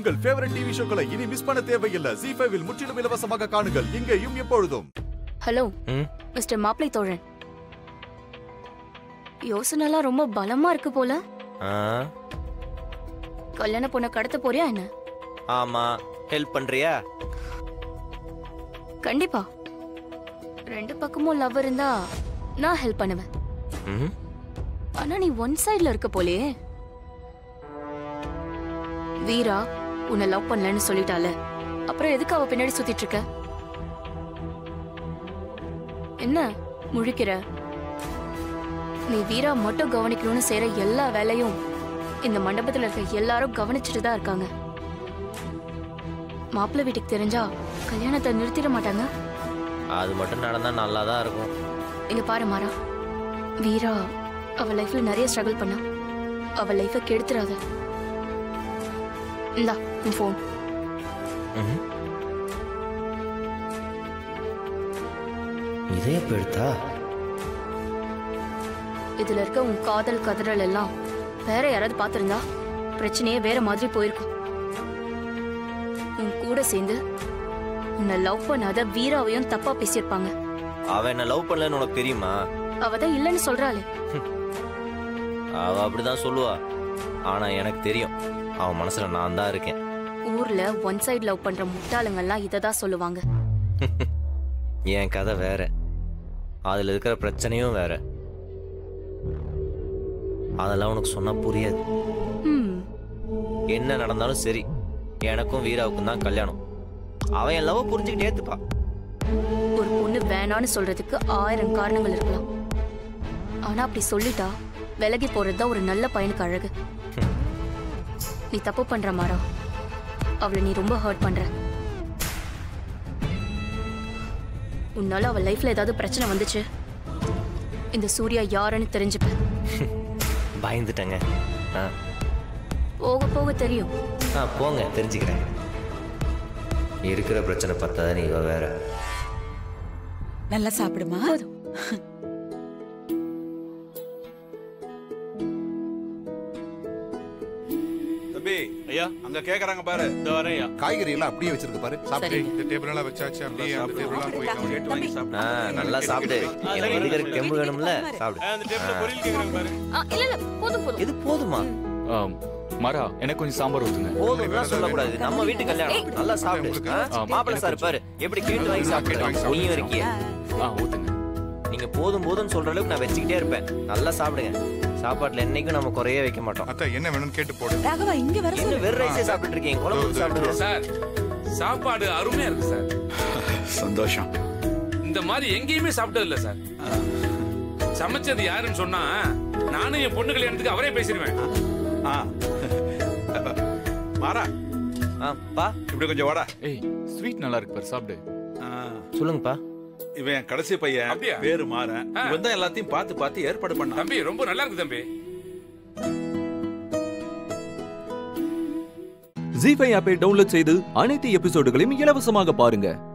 உங்கள் favourite TV ஷோக்களை இனி miss பண்ண தேவையில்லை ஜி ஃபைவில் முற்றிலும் இலவசமாக காணுங்கள் இங்கேயும் எப்பொழுதும் ஹலோ ம் மிஸ்டர் மாப்பிளை தோழன் யோசனைலாம் ரொம்ப பலமா இருக்கு போல ஆ கல்யாண பொண்ணை கடத்த போறியா என்ன ஆமா ஹெல்ப் பண்றியா கண்டிப்பா ரெண்டு பக்கமும் லவ் இருந்தா நான் ஹெல்ப் பண்ணுவேன் ம் ஆனா நீ ஒன் சைடுல இருக்க போலே வீரா உன்னை லவ் பண்ணலன்னு சொல்லிட்டால அப்புறம் எதுக்கு அவ பின்னாடி சுத்திட்டு இருக்க என்ன முழிக்கிற நீ வீரா மட்டும் கவனிக்கணும்னு செய்யற எல்லா வேலையும் இந்த மண்டபத்துல இருக்க எல்லாரும் கவனிச்சுட்டு தான் இருக்காங்க மாப்பிள்ளை வீட்டுக்கு தெரிஞ்சா கல்யாணத்தை நிறுத்திட மாட்டாங்க அது மட்டும் நடந்தா நல்லா தான் இருக்கும் இங்க பாரு மாறா வீரா அவ லைஃப்ல நிறைய ஸ்ட்ரகிள் பண்ணா அவ லைஃப கெடுத்துறாத இந்தா உன் ஃபோன் ம் இதே எப்ப எடுத்தா இதுல இருக்க உன் காதல் கதறல் எல்லாம் வேற யாராவது பார்த்திருந்தா பிரச்சனையே வேற மாதிரி போயிருக்கும் உன் கூட சேர்ந்து உன்னை லவ் பண்ணாத வீராவையும் தப்பா பேசியிருப்பாங்க அவ என்ன லவ் பண்ணலன்னு உனக்கு தெரியுமா அவ தான் இல்லைன்னு சொல்றாளே அவ அப்படிதான் சொல்லுவா ஆனா எனக்கு தெரியும் அவன் மனசுல நான் தான் இருக்கேன் ஊர்ல ஒன் சைடு லவ் பண்ற முட்டாளுங்கெல்லாம் இதை தான் சொல்லுவாங்க என் கதை வேற அதுல இருக்கிற பிரச்சனையும் வேற அதெல்லாம் உனக்கு சொன்னா புரியாது ம் என்ன நடந்தாலும் சரி எனக்கும் வீராவுக்கும் தான் கல்யாணம் அவன் என் லவ் புரிஞ்சுக்கிட்டு ஏத்துப்பா ஒரு பொண்ணு வேணான்னு சொல்றதுக்கு ஆயிரம் காரணங்கள் இருக்கலாம் ஆனா அப்படி சொல்லிட்டா விலகி போறது தான் ஒரு நல்ல பையனுக்கு அழகு நீ தப்பு பண்ற மாறா அவளை நீ ரொம்ப ஹர்ட் பண்ற உன்னால அவ லைஃப்ல ஏதாவது பிரச்சனை வந்துச்சு இந்த சூர்யா யாருன்னு தெரிஞ்சுப்ப பயந்துட்டேங்க ஆ போக போக தெரியும் ஆ போங்க தெரிஞ்சுக்கிறேன் இருக்கிற பிரச்சனை பத்தாத நீ இவ வேற நல்லா சாப்பிடுமா போதும் தம்பி ஐயா அங்க கேக்குறாங்க பாரு இந்த வரேன் காய்கறி எல்லாம் அப்படியே வச்சிருக்கு பாரு சாப்பிட்டு இந்த டேபிள் எல்லாம் வச்சாச்சு அப்படியே அந்த டேபிள் எல்லாம் போய் அவங்க கேட்டு வாங்கி சாப்பிடு ஆ நல்லா சாப்பிடு எனக்கு இருக்கிற கெம்பு வேணும்ல சாப்பிடு அந்த டேபிள்ல பொரியல் கேக்குறாங்க பாரு ஆ, இல்ல இல்ல போதும் போதும் இது போதுமா ஆம், மாறா எனக்கு கொஞ்சம் சாம்பார் ஊத்துங்க போதும்லாம் சொல்லக்கூடாது நம்ம வீட்டு கல்யாணம் நல்லா சாப்பிடு ஆ? மாப்பிள்ளை சார் பாரு எப்படி கேட்டு வாங்கி சாப்பிடு நீயும் இருக்கிய ஆ ஊத்துங்க நீங்க போதும் போதும்னு சொல்ற அளவுக்கு நான் வச்சுக்கிட்டே இருப்பேன் நல்லா சாப்பிடுங்க சாப்பாட்டுல என்னைக்கும் நம்ம குறைய வைக்க மாட்டோம் அத்தா என்ன வேணும்னு கேட்டு போடு ராகவா இங்க வர என்ன சொல்லு வெறும் ரைஸே சாப்பிட்டு இருக்கீங்க குழம்பு ஊத்தி சாப்பிடுங்க சார் சாப்பாடு அருமையா இருக்கு சார் சந்தோஷம் இந்த மாதிரி எங்கேயுமே சாப்பிட்டது இல்ல சார் சமைச்சது யாருன்னு சொன்னா நானும் என் பொண்ணு கல்யாணத்துக்கு அவரே பேசிடுவேன் ஆ மாறா ஆ பா இப்படி கொஞ்சம் வாடா ஏய் ஸ்வீட் நல்லா இருக்கு பாரு சாப்பிடு ஆ, சொல்லுங்கப்பா இவன் என் கடைசி பையன் அப்படியா? பேரு மாறன் ஆ. இவன் தான் எல்லாத்தையும் பார்த்து பார்த்து ஏற்பாடு பண்ணான் தம்பி ரொம்ப நல்லா இருக்கு தம்பி ஜி ஃபைவ் ஆப்பை டவுன்லோட் செய்து அனைத்து எபிசோடுகளையும் இலவசமாக பாருங்க